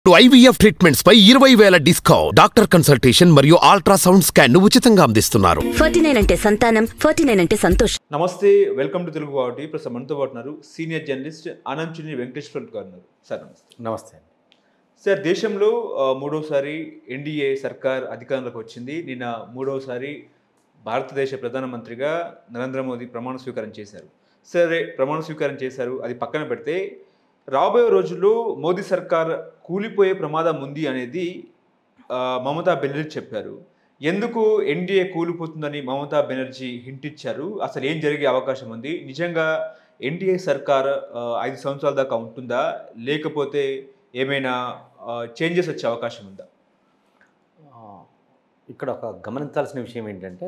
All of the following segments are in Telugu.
ఐవీఎఫ్ ట్రీట్మెంట్స్ పై ఇరవై వేల డిస్కౌంట్ డాక్టర్ కన్సల్టేషన్ మరియు అల్ట్రాసౌండ్ స్కాన్ ను ఉచితంగా అందిస్తున్నారు ఫార్టీ నైన్ అంటే సంతానం ఫార్టీ నైన్ అంటే సంతోషం నమస్తే వెల్కమ్ టు తెలుగు వాటి ప్రస్తుతం మనతో పాటు ఉన్నారు సీనియర్ జర్నలిస్ట్ అనంచిని వెంకటేశ్వర గారు ఉన్నారు సార్ నమస్తే నమస్తే అండి సార్ దేశంలో ఆ, మూడోసారి ఎన్డీఏ సర్కార్ అధికారంలోకి వచ్చింది నిన్న మూడోసారి భారతదేశ ప్రధానమంత్రిగా నరేంద్ర మోదీ ప్రమాణ స్వీకారం చేశారు సరే ప్రమాణ స్వీకారం చేశారు అది పక్కన పెడితే రాబోయే రోజుల్లో మోదీ సర్కార్ కూలిపోయే ప్రమాదం ఉంది అనేది ఆ, మమతా బెనర్జీ చెప్పారు ఎందుకు ఎన్డీఏ కూలిపోతుందని మమతా బెనర్జీ హింట్ ఇచ్చారు అసలు ఏం జరిగే అవకాశం ఉంది నిజంగా ఎన్డీఏ సర్కార్ ఆ, ఐదు సంవత్సరాల దాకా ఉంటుందా లేకపోతే ఏమైనా చేంజెస్ వచ్చే అవకాశం ఉందా ఆ, ఇక్కడ ఒక గమనించాల్సిన విషయం ఏంటంటే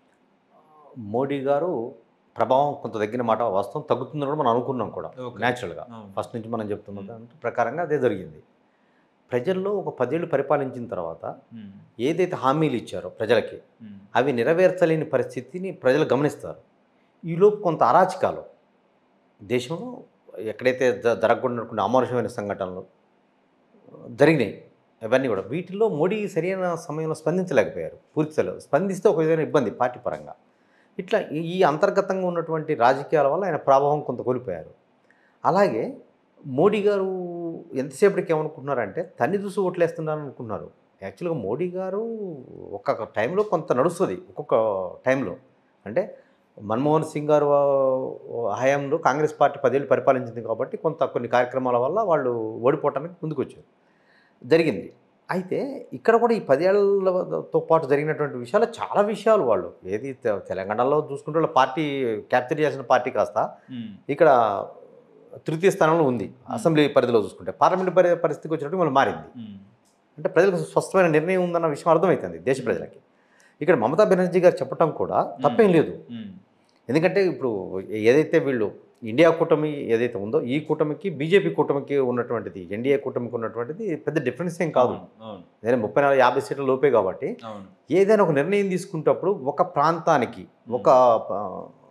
మోడీ గారు ప్రభావం కొంత తగ్గిన మాట వాస్తవం తగ్గుతుందని కూడా మనం అనుకున్నాం కూడా Okay. న్యాచురల్గా అవును. ఫస్ట్ నుంచి మనం చెప్తున్న దాని ప్రకారంగా అదే జరిగింది ప్రజల్లో ఒక పదేళ్ళు పరిపాలించిన తర్వాత ఉమ్, ఏదైతే హామీలు ఇచ్చారో ప్రజలకి ఉమ్, అవి నెరవేర్చలేని పరిస్థితిని ప్రజలు గమనిస్తారు ఈలోపు కొంత అరాచకాలు దేశంలో ఎక్కడైతే జ- జరగకూడనటువంటి అమానుషమైన సంఘటనలు జరిగినాయి ఇవన్నీ కూడా వీటిల్లో మోడీ సరైన సమయంలో స్పందించలేకపోయారు పూర్తి స్థాయిలో స్పందిస్తే ఒక విధమైన ఇబ్బంది పార్టీ పరంగా ఇట్లా ఈ- ఈ అంతర్గతంగా ఉన్నటువంటి రాజకీయాల వల్ల ఆయన ప్రభావం కొంత కోల్పోయారు అలాగే మోడీ గారు ఎంతసేపటికి ఏమనుకుంటున్నారంటే తన్ని చూసి ఓట్లేస్తున్నారు అనుకుంటున్నారు యాక్చువల్గా మోడీ గారు ఒక్కొక్క టైంలో కొంత నడుస్తుంది ఒక్కొక్క టైంలో అంటే మన్మోహన్ సింగ్ గారు ఆ, హయాంలో కాంగ్రెస్ పార్టీ పదేళ్ళు పరిపాలించింది కాబట్టి కొంత కొన్ని కార్యక్రమాల వల్ల వాళ్ళు ఓడిపోవటానికి ముందుకు వచ్చారు జరిగింది అయితే ఇక్కడ కూడా ఈ పదేళ్లతో పాటు జరిగినటువంటి విషయాలు చాలా విషయాలు వాళ్ళు ఏది తె- తెలంగాణలో చూసుకుంటే వాళ్ళ పార్టీ క్యాప్చర్ చేసిన పార్టీ కాస్త ఉమ్, ఇక్కడ తృతీయ స్థానంలో ఉంది అసెంబ్లీ పరిధిలో చూసుకుంటే పార్లమెంట్ పరి పరిస్థితికి వచ్చినట్టు మళ్ళీ మారింది ఉమ్, అంటే ప్రజలకు స్పష్టమైన నిర్ణయం ఉందన్న విషయం అర్థమవుతుంది దేశ ప్రజలకి ఇక్కడ మమతా బెనర్జీ గారు చెప్పడం కూడా తప్పేం లేదు ఉమ్, ఎందుకంటే ఇప్పుడు ఏదైతే వీళ్ళు ఇండియా కూటమి ఏదైతే ఉందో ఈ కూటమికి బీజేపీ కూటమికి ఉన్నటువంటిది ఎన్డీఏ కూటమికి ఉన్నటువంటిది పెద్ద డిఫరెన్స్ ఏం కాదు అవును, అవును నేను ముప్పై నాలుగు యాభై సీట్ల లోపే కాబట్టి అవును ఏదైనా ఒక నిర్ణయం తీసుకునేటప్పుడు ఒక ప్రాంతానికి ఒక ఆ,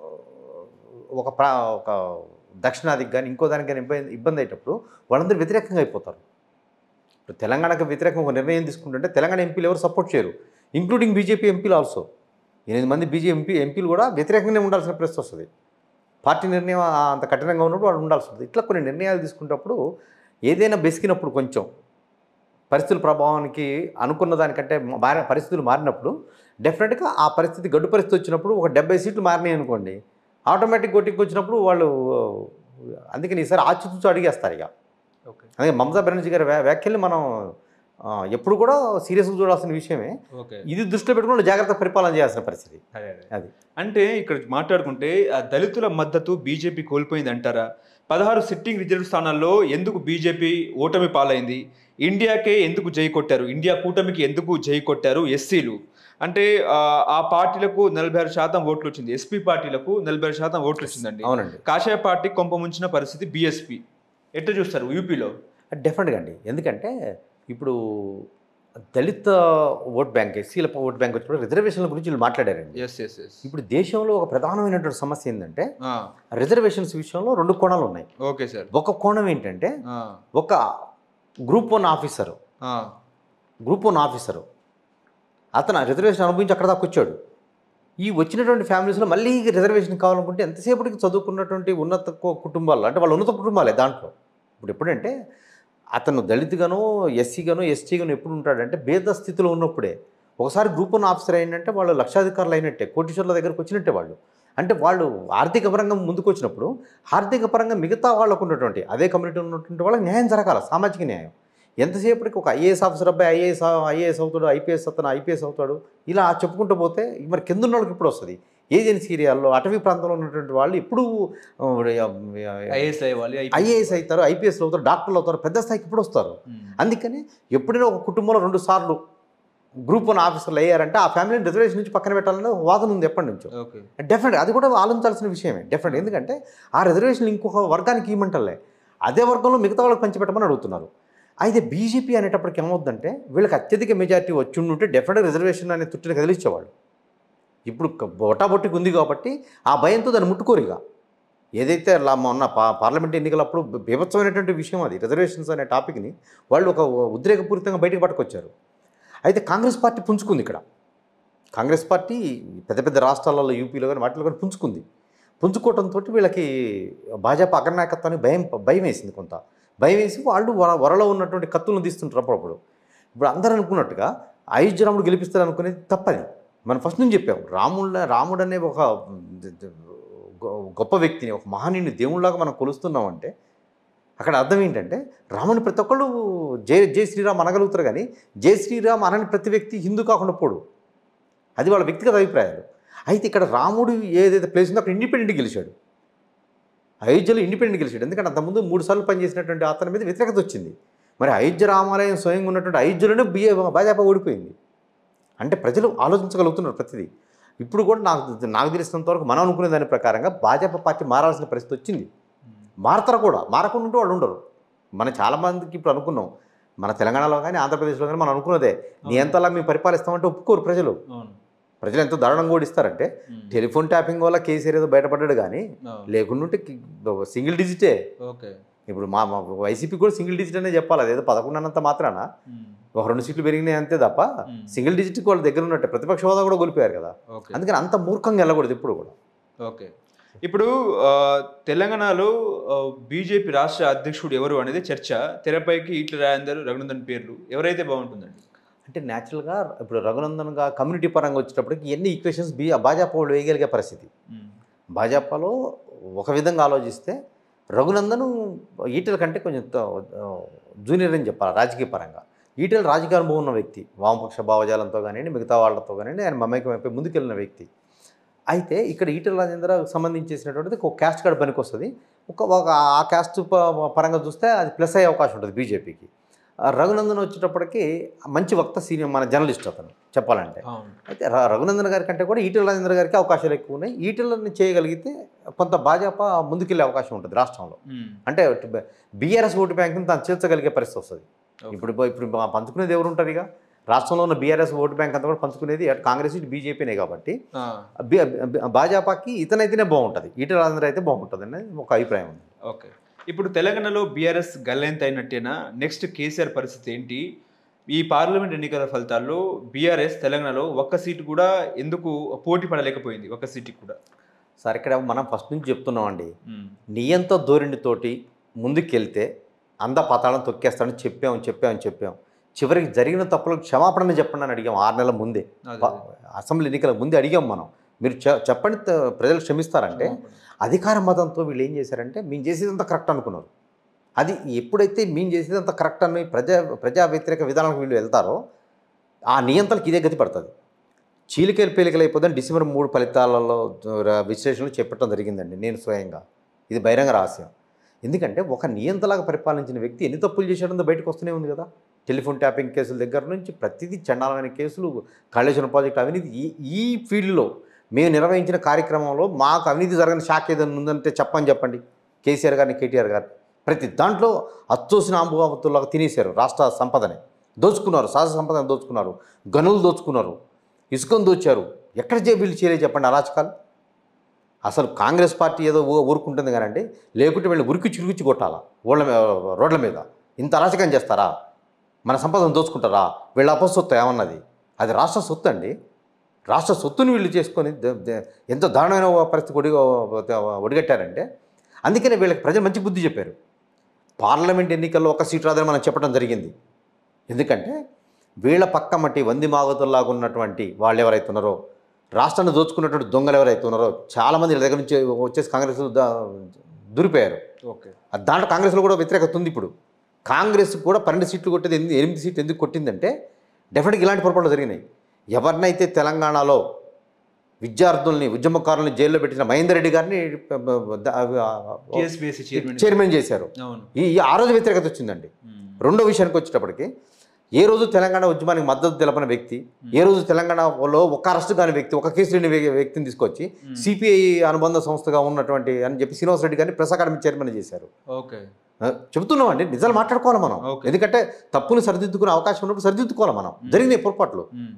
ఒక ప్రా ఒక దక్షిణాదికి కానీ ఇంకో దానికి కానీ ఇబ్బంది ఇబ్బంది అయ్యేటప్పుడు వాళ్ళందరూ వ్యతిరేకంగా అయిపోతారు ఇప్పుడు తెలంగాణకు వ్యతిరేకంగా ఒక నిర్ణయం తీసుకుంటుంటే తెలంగాణ ఎంపీలు ఎవరు సపోర్ట్ చేయరు ఇంక్లూడింగ్ బీజేపీ ఎంపీలు ఆల్సో ఎనిమిది మంది బీజేపీ ఎంపీ ఎంపీలు కూడా వ్యతిరేకంగానే ఉండాల్సిన పరిస్థితి వస్తుంది పార్టీ నిర్ణయం ఆ అంత కఠినంగా ఉన్నప్పుడు వాళ్ళు ఉండాల్సి ఉంటుంది ఇట్లా కొన్ని నిర్ణయాలు తీసుకునేటప్పుడు ఏదైనా బెసికినప్పుడు కొంచెం పరిస్థితుల ప్రభావానికి అనుకున్న దానికంటే మారిన పరిస్థితులు మారినప్పుడు డెఫినెట్గా ఆ పరిస్థితి గడ్డు పరిస్థితి వచ్చినప్పుడు ఒక డెబ్బై సీట్లు మారినాయి అనుకోండి ఆటోమేటిక్ ఓటింగ్కి వచ్చినప్పుడు వాళ్ళు అందుకని ఈసారి ఆచితూచి అడిగేస్తారు ఇక ఓకే అందుకే మమతా బెనర్జీ గారి వ్యా- వ్యాఖ్యల్ని మనం ఆ, ఎప్పుడు కూడా సీరియస్గా చూడాల్సిన విషయమే ఓకే ఇది దృష్టిలో పెట్టుకుని జాగ్రత్త పరిపాలన చేయాల్సిన పరిస్థితి అదే అదే అది అంటే ఇక్కడ మాట్లాడుకుంటే ఆ దళితుల మద్దతు బీజేపీ కోల్పోయింది అంటారా పదహారు సిట్టింగ్ రిజర్వ్ స్థానాల్లో ఎందుకు బీజేపీ ఓటమి పాలైంది ఇండియాకే ఎందుకు జై కొట్టారు ఇండియా కూటమికి ఎందుకు జై కొట్టారు ఎస్సీలు అంటే ఆ, ఆ పార్టీలకు నలభై ఆరు శాతం ఓట్లు వచ్చింది ఎస్పీ పార్టీలకు నలభై ఆరు శాతం ఓట్లు వచ్చిందండి అవునండి కాషాయ పార్టీ కొంప ముంచిన పరిస్థితి బీఎస్పీ ఎట్లా చూస్తారు యూపీలో డెఫినెట్గా అండి ఎందుకంటే ఇప్పుడు దళిత ఓట్ బ్యాంక్ ఎస్సీల ఓట్ బ్యాంక్ వచ్చినప్పుడు రిజర్వేషన్ల గురించి వీళ్ళు మాట్లాడారండి ఎస్ ఎస్ ఎస్ ఇప్పుడు దేశంలో ఒక ప్రధానమైనటువంటి సమస్య ఏంటంటే రిజర్వేషన్స్ విషయంలో రెండు కోణాలు ఉన్నాయి ఓకే సార్ ఒక కోణం ఏంటంటే ఒక group one officer group one officer అతను ఆ రిజర్వేషన్ అనుభవించి అక్కడ దాకా వచ్చాడు ఈ వచ్చినటువంటి ఫ్యామిలీస్లో మళ్ళీ రిజర్వేషన్ కావాలనుకుంటే ఎంతసేపటికి చదువుకున్నటువంటి ఉన్నత కు- కుటుంబాలు అంటే వాళ్ళ ఉన్నత కుటుంబాలే దాంట్లో ఇప్పుడు ఎప్పుడంటే అతను దళితుగానో ఎస్సీగానో ఎస్టీగానో ఎప్పుడు ఉంటాడంటే భేద స్థితిలో ఉన్నప్పుడే ఒకసారి గ్రూప్ వన్ ఆఫీసర్ అయినట్టే వాళ్ళు లక్షాధికారులు అయినట్టే కోటీశ్వర్ల దగ్గరకు వచ్చినట్టే వాళ్ళు అంటే వాళ్ళు ఆర్థిక పరంగా ముందుకు వచ్చినప్పుడు ఆర్థిక పరంగా మిగతా వాళ్ళకు ఉన్నటువంటి అదే కమ్యూనిటీ ఉన్నటువంటి వాళ్ళకి న్యాయం జరగాలి సామాజిక న్యాయం ఎంతసేపటికి ఒక ఐఏఎస్ ఆఫీసర్ అబ్బాయి ఐఏఎస్ ఐఏఎస్ అవుతాడు ఐపీఎస్ అతను ఐపీఎస్ అవుతాడు ఇలా చెప్పుకుంటూ పోతే మరి కింద ఉన్న వాళ్ళకి ఇప్పుడు వస్తుంది ఏజెన్సీ ఏరియాల్లో అటవీ ప్రాంతంలో ఉన్నటువంటి వాళ్ళు ఇప్పుడు ఐఏఎస్ అయ్యేవాళ్ళు ఐఏఎస్ అవుతారు ఐపీఎస్ అవుతారు డాక్టర్లు అవుతారు పెద్ద స్థాయికి ఇప్పుడు వస్తారు అందుకని ఎప్పుడైనా ఒక కుటుంబంలో రెండు సార్లు గ్రూప్ వన్ ఆఫీసర్లు అయ్యారంటే ఆ ఫ్యామిలీని రిజర్వేషన్ నుంచి పక్కన పెట్టాలనే ఒక వాదన ఉంది ఎప్పటి నుంచో ఓకే డెఫినెట్ అది కూడా ఆలోచించాల్సిన విషయమే డెఫినెట్ ఎందుకంటే ఆ రిజర్వేషన్ ఇంకొక వర్గానికి ఇవ్వమంటలే అదే వర్గంలో మిగతా వాళ్ళకి పంచిపెట్టమని అడుగుతున్నారు అయితే బీజేపీ అనేటప్పటికి ఏమవుద్దంటే వీళ్ళకి అత్యధిక మెజారిటీ వచ్చి ఉంటే డెఫినెట్ రిజర్వేషన్ అనే తుట్టిని కదిలించేవాళ్ళు ఇప్పుడు బొటాబొట్టికి ఉంది కాబట్టి ఆ భయంతో దాన్ని ముట్టుకోరు ఇక ఏదైతే లా మొన్న పా పార్లమెంట్ ఎన్నికలప్పుడు బీభత్సమైనటువంటి విషయం అది రిజర్వేషన్స్ అనే టాపిక్ని వాళ్ళు ఒక ఉద్రేకపూరితంగా బయటకు పట్టుకొచ్చారు అయితే కాంగ్రెస్ పార్టీ పుంజుకుంది ఇక్కడ కాంగ్రెస్ పార్టీ పెద్ద పెద్ద రాష్ట్రాలలో యూపీలో కానీ వాటిలో కానీ పుంజుకుంది పుంజుకోవడంతో వీళ్ళకి భాజపా అగ్రనాయకత్వానికి భయం భయం వేసింది కొంత భయం వేసి వాళ్ళు వర వరలో ఉన్నటువంటి కత్తులను తీస్తుంటారు అప్పుడప్పుడు ఇప్పుడు అందరూ అనుకున్నట్టుగా అయోధ్య రాముడు గెలిపిస్తారు అనుకునేది తప్పది మనం ఫస్ట్ నుంచి చెప్పాం రాముడు రాముడు అనే ఒక గొ- గొప్ప వ్యక్తిని ఒక మహనీయుని దేవుళ్ళలాగా మనం కొలుస్తున్నామంటే అక్కడ అర్థం ఏంటంటే రాముని ప్రతి ఒక్కళ్ళు జై జై శ్రీరామ్ అనగలుగుతారు కానీ జై శ్రీరామ్ అనని ప్రతి వ్యక్తి హిందూ కాకుండా పోడు అది వాళ్ళ వ్యక్తిగత అభిప్రాయాలు అయితే ఇక్కడ రాముడు ఏదైతే ప్లేస్ ఉందో అక్కడ ఇండిపెండెంట్ గెలిచాడు అయోధ్యలో ఇండిపెండెంట్ గెలిచాడు ఎందుకంటే అంతకుముందు మూడు సార్లు పనిచేసినటువంటి అతని మీద వ్యతిరేకత వచ్చింది మరి అయోధ్య రామాలయం స్వయంగా ఉన్నటువంటి అయోధ్యలోనే బిఏ భాజపా ఓడిపోయింది అంటే ప్రజలు ఆలోచించగలుగుతున్నారు ప్రతిదీ ఇప్పుడు కూడా నాకు నాకు తెలిసినంత వరకు మనం అనుకునే దాని ప్రకారంగా భాజపా పార్టీ మారాల్సిన పరిస్థితి వచ్చింది మారతారు కూడా మారకుండా ఉంటే వాళ్ళు ఉండరు మనం చాలామందికి ఇప్పుడు అనుకున్నాం మన తెలంగాణలో కానీ ఆంధ్రప్రదేశ్లో కానీ మనం అనుకున్నదే నీ ఎంతలా మేము పరిపాలిస్తామంటే ఒప్పుకోరు ప్రజలు అవును ప్రజలు ఎంతో దారుణంగా కూడా ఇస్తారంటే ఉమ్. టెలిఫోన్ ట్యాపింగ్ వల్ల కేసీఆర్ ఏదో బయటపడ్డాడు కానీ అవును. లేకుంటే సింగిల్ డిజిటే ఓకే ఇప్పుడు మా మా వైసీపీ కూడా సింగిల్ డిజిట్ అనే చెప్పాలి అదేదో పదకొండు అన్నంత మాత్రాన ఉమ్. ఒక రెండు సీట్లు పెరిగినాయి అంతే తప్ప Hmm. సింగిల్ డిజిట్కి వాళ్ళ దగ్గర ఉన్నట్టే ప్రతిపక్ష హోదా కూడా కోల్పోయారు కదా ఓకే అందుకని అంత మూర్ఖంగా వెళ్ళకూడదు ఇప్పుడు కూడా ఓకే ఇప్పుడు ఆ, తెలంగాణలో బీజేపీ రాష్ట్ర అధ్యక్షుడు ఎవరు అనేది చర్చ తెరపైకి ఈట్ల రాజేందర్ రఘునందన్ పేర్లు ఎవరైతే బాగుంటుందండి అంటే న్యాచురల్గా ఇప్పుడు రఘునందన్గా కమ్యూనిటీ పరంగా వచ్చేటప్పటికి ఎన్ని ఈక్వేషన్స్ బీ భాజపా వాళ్ళు వేయగలిగే పరిస్థితి ఉమ్. భాజపాలో ఒక విధంగా ఆలోచిస్తే రఘునందన్ ఈటెల కంటే కొంచెం త- జూనియర్ అని చెప్పాలి రాజకీయ పరంగా ఈటెల రాజకీయ అనుభవం ఉన్న వ్యక్తి వామపక్ష భావజాలంతో కానివ్వండి మిగతా వాళ్ళతో కానివ్వండి ఆయన మమేకం అయిపోయి ముందుకెళ్ళిన వ్యక్తి అయితే ఇక్కడ ఈటెల రాజేంద్ర సంబంధించేసినటువంటిది ఒక క్యాస్ట్ కార్డ్ పనికి వస్తుంది ఒక ఒక ఆ క్యాస్ట్ ప- పరంగా చూస్తే అది ప్లస్ అయ్యే అవకాశం ఉంటుంది బీజేపీకి రఘునందన్ వచ్చేటప్పటికి మంచి వక్త సీనియర్ మన జర్నలిస్ట్ అతను చెప్పాలంటే అవును అయితే ర- రఘునందన్ గారి కంటే కూడా ఈటెల రాజేంద్ర గారికి అవకాశాలు ఎక్కువ ఉన్నాయి ఈటెలని చేయగలిగితే కొంత భాజపా ముందుకెళ్ళే అవకాశం ఉంటుంది రాష్ట్రంలో ఉమ్. అంటే బీఆర్ఎస్ ఓటు బ్యాంకుని తాను చేర్చగలిగే పరిస్థితి వస్తుంది Okay. ఇప్పుడు ఇప్పుడు మా పంచుకునేది ఎవరు ఉంటారు ఇక రాష్ట్రంలో ఉన్న బీఆర్ఎస్ ఓటు బ్యాంక్ అంతా కూడా పంచుకునేది అటు కాంగ్రెస్ ఇటు బీజేపీనే కాబట్టి ఆ, బి- బి- భాజపాకి ఇతనైతేనే బాగుంటుంది ఈటెల రాజేంద్ర అయితే బాగుంటుంది అనేది ఒక అభిప్రాయం ఉంది ఓకే ఇప్పుడు తెలంగాణలో బీఆర్ఎస్ గల్లెంత అయినట్టేనా నెక్స్ట్ కేసీఆర్ పరిస్థితి ఏంటి ఈ పార్లమెంట్ ఎన్నికల ఫలితాల్లో బీఆర్ఎస్ తెలంగాణలో ఒక్క సీటు కూడా ఎందుకు పోటీ పడలేకపోయింది ఒక్క సీటుకి కూడా సరే ఇక్కడ మనం ఫస్ట్ నుంచి చెప్తున్నామండి ఉమ్. నియంత ధోరణితోటి ముందుకెళ్తే అంద పతాళం తొక్కేస్తాడని చెప్పాం చెప్పాం చెప్పాం చివరికి జరిగిన తప్పులకు క్షమాపణ చెప్పండి అని అడిగాం ఆరు నెలల ముందే అదే, ప- అసెంబ్లీ ఎన్నికల ముందే అడిగాం మనం మీరు చె- చెప్పండి త- ప్రజలు క్షమిస్తారంటే అధికార మతంతో వీళ్ళు ఏం చేశారంటే మేము చేసేదంతా కరెక్ట్ అనుకున్నారు అది ఎప్పుడైతే మేము చేసేదంతా కరెక్ట్ అని ప్రజా ప్రజా వ్యతిరేక విధానాలకు వీళ్ళు వెళ్తారో ఆ నియంత్రణకి ఇదే గతి పడుతుంది చీలికలు పేలికలు అయిపోతే డిసెంబర్ మూడు ఫలితాలలో ర- విశ్లేషణలు చెప్పడం జరిగిందండి నేను స్వయంగా ఇది బహిరంగ రహస్యం ఎందుకంటే ఒక నియంతలాగా పరిపాలించిన వ్యక్తి ఎన్ని తప్పులు చేశాడో బయటకు వస్తూనే ఉంది కదా టెలిఫోన్ ట్యాపింగ్ కేసుల దగ్గర నుంచి ప్రతిదీ చండాలమైన కేసులు కాళేశ్వరం ప్రాజెక్టు అవినీతి ఈ ఈ ఫీల్డ్లో మేము నిర్వహించిన కార్యక్రమంలో మాకు అవినీతి జరగని శాఖ ఏదైనా ఉందంటే చెప్పని చెప్పండి కేసీఆర్ గారిని కేటీఆర్ గారిని ప్రతి దాంట్లో అచ్చోసిన ఆంబుబాబతుల్లాగా తినేశారు రాష్ట్ర సంపదని దోచుకున్నారు సహజ సంపదను దోచుకున్నారు గనులు దోచుకున్నారు ఇసుకను దోచారు ఎక్కడ జేబీలు చేయలేదు చెప్పండి అరాచకాలు అసలు కాంగ్రెస్ పార్టీ ఏదో ఊ- ఊరుకుంటుంది కానండి లేకుంటే వీళ్ళు ఉరికి చిరుకుచ్చి కొట్టాలా ఓళ్ళ మీద రోడ్ల మీద ఇంత అరాచకం చేస్తారా మన సంపదను దోచుకుంటారా వీళ్ళ అపసొత్తు ఏమన్నది అది రాష్ట్ర సొత్తు అండి రాష్ట్ర సొత్తుని వీళ్ళు చేసుకొని ద- ద- ఎంత దారుణమైన పరిస్థితి ఒడి ఒడిగట్టారంటే అందుకనే వీళ్ళకి ప్రజలు మంచి బుద్ధి చెప్పారు పార్లమెంట్ ఎన్నికల్లో ఒక సీటు రాదని మనం చెప్పడం జరిగింది ఎందుకంటే వీళ్ళ పక్క మట్టి వంది మాగతుల్లాగా ఉన్నటువంటి వాళ్ళు ఎవరైతే ఉన్నారో రాష్ట్రాన్ని దోచుకున్నటువంటి దొంగలు ఎవరైతే ఉన్నారో చాలామంది వీళ్ళ దగ్గర నుంచి వచ్చేసి కాంగ్రెస్ దూరిపోయారు ఓకే ఆ దాంట్లో కాంగ్రెస్లో కూడా వ్యతిరేకత ఉంది ఇప్పుడు కాంగ్రెస్ కూడా పన్నెండు సీట్లు కొట్టేది ఎనిమిది ఎనిమిది సీట్లు ఎందుకు కొట్టిందంటే డెఫినెట్గా ఇలాంటి పొరపాట్లు జరిగినాయి ఎవరినైతే తెలంగాణలో విద్యార్థుల్ని ఉద్యమకారుల్ని జైల్లో పెట్టిన మహేందర్ రెడ్డి గారిని టీఎస్పీఎస్సీ చైర్మన్ చైర్మన్ చేశారు అవును ఈ ఈ ఆ రోజు వ్యతిరేకత వచ్చిందండి ఉమ్. రెండో విషయానికి వచ్చేటప్పటికి ఏ రోజు తెలంగాణ ఉద్యమానికి మద్దతు తెలపని వ్యక్తి ఏ రోజు తెలంగాణలో ఒక అరెస్ట్ కాని వ్యక్తి ఒక కేసు లేని వ్య- వ్యక్తిని తీసుకొచ్చి సిపిఐ అనుబంధ సంస్థగా ఉన్నటువంటి అని చెప్పి శ్రీనివాస్ రెడ్డి గారిని ప్రెస్ అకాడమీ చైర్మన్ చేశారు ఓకే ఆ, చెబుతున్నాం అండి నిజాలు మాట్లాడుకోవాలి మనం ఓకే. ఎందుకంటే తప్పుని సరిదిద్దుకునే అవకాశం ఉన్నప్పుడు సరిదిద్దుకోవాలి మనం జరిగినాయి పొరపాట్లు ఉమ్.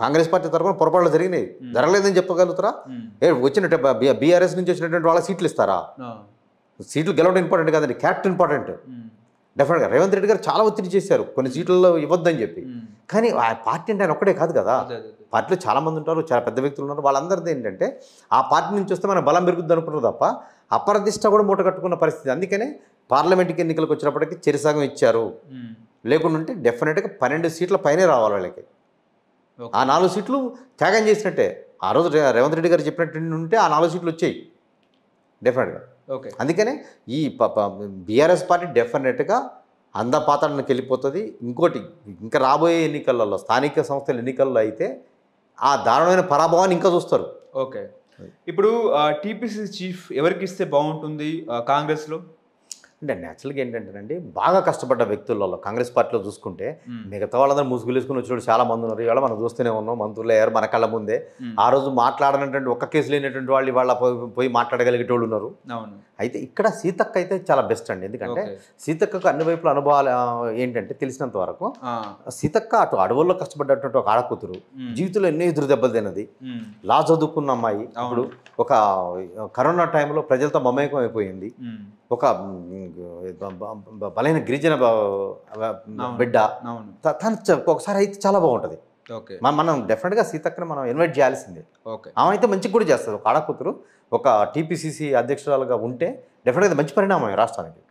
కాంగ్రెస్ పార్టీ తరఫున పొరపాట్లు జరిగినాయి జరగలేదని చెప్పగలుగుతారా ఉమ్. ఏ వచ్చిన బీఆర్ఎస్ నుంచి వచ్చినటువంటి వాళ్ళ సీట్లు ఇస్తారా ఆ. సీట్లు గెలవడం ఇంపార్టెంట్ కాదండి క్యారెక్టర్ ఇంపార్టెంట్ ఉమ్. డెఫినెట్గా రేవంత్ రెడ్డి గారు చాలా ఒత్తిడి చేశారు కొన్ని సీట్లలో ఇవ్వద్దని చెప్పి ఉమ్. కానీ ఆ పార్టీ అంటే ఆయన ఒక్కడే కాదు కదా అదే, అదే, అదే. పార్టీలో చాలా మంది ఉంటారు చాలా పెద్ద వ్యక్తులు ఉన్నారు వాళ్ళందరిది ఏంటంటే ఆ పార్టీ నుంచి వస్తే మన బలం పెరుగుద్ది అనుకుంటారు తప్ప అప్రదిష్ట కూడా మూట కట్టుకున్న పరిస్థితి అందుకనే పార్లమెంట్కి ఎన్నికలకు వచ్చినప్పటికీ చెరిసగం ఇచ్చారు ఉమ్. లేకుండా ఉంటే డెఫినెట్గా పన్నెండు సీట్ల పైనే రావాలి వాళ్ళకి ఓకే. ఆ నాలుగు సీట్లు త్యాగం చేసినట్టే ఆ రోజు రే- రేవంత్ రెడ్డి గారు చెప్పినట్టు ఉంటే ఆ నాలుగు సీట్లు వచ్చాయి డెఫినెట్గా ఓకే అందుకనే ఈ బీఆర్ఎస్ పార్టీ డెఫినెట్గా అందపాతానికి వెళ్ళిపోతుంది ఇంకోటి ఇంకా రాబోయే ఎన్నికలలో స్థానిక సంస్థల ఎన్నికల్లో అయితే ఆ దారుణమైన పరాభవాన్ని ఇంకా చూస్తారు ఓకే ఇప్పుడు టీపీసీ చీఫ్ ఎవరికి ఇస్తే బాగుంటుంది ఆ, కాంగ్రెస్లో అంటే న్యాచురల్గా ఏంటంటేనండి బాగా కష్టపడ్డ వ్యక్తులలో కాంగ్రెస్ పార్టీలో చూసుకుంటే మ్మ్. మిగతా వాళ్ళందరూ ముసుగులేసుకుని వచ్చినప్పుడు చాలా మంది ఉన్నారు ఇవాళ మనం చూస్తూనే ఉన్నాం మంత్రులు అయ్యారు మన కళ్ళ ముందే మ్మ్. ఆ రోజు మాట్లాడనటువంటి ఒక్క కేసు లేనటువంటి వాళ్ళు ఇవాళ పోయి- పోయి మాట్లాడగలిగేటోళ్ళు ఉన్నారు అవును అయితే ఇక్కడ సీతక్క అయితే చాలా బెస్ట్ అండి ఎందుకంటే ఓకే. సీతక్కకు అన్ని వైపుల అనుభవాలు ఆ, ఏంటంటే తెలిసినంత వరకు ఆ. సీతక్క అటు అడవుల్లో కష్టపడ్డటువంటి ఒక ఆడకూతురు మ్మ్. జీవితంలో ఎన్నో ఎదురు దెబ్బలు తిన్నది మ్మ్. లా చదువుకున్న అమ్మాయి ఇప్పుడు ఒక కరోనా టైంలో ప్రజలతో మమేకం అయిపోయింది మ్మ్. ఒక మ్, బ- బ- బ- బలైన గిరిజన బ- అవును. బిడ్డ అవును త- తను చ- ఒకసారి అయితే చాలా బాగుంటుంది ఓకే మ- మనం డెఫినెట్గా సీతక్కని మనం ఇన్వైట్ చేయాల్సిందే ఓకే ఆమె అయితే మంచిగా కూడా చేస్తుంది ఒక ఆడకూతురు ఒక టీపీసీసీ అధ్యక్షురాలుగా ఉంటే డెఫినెట్గా మంచి పరిణామం ఈ రాష్ట్రానికి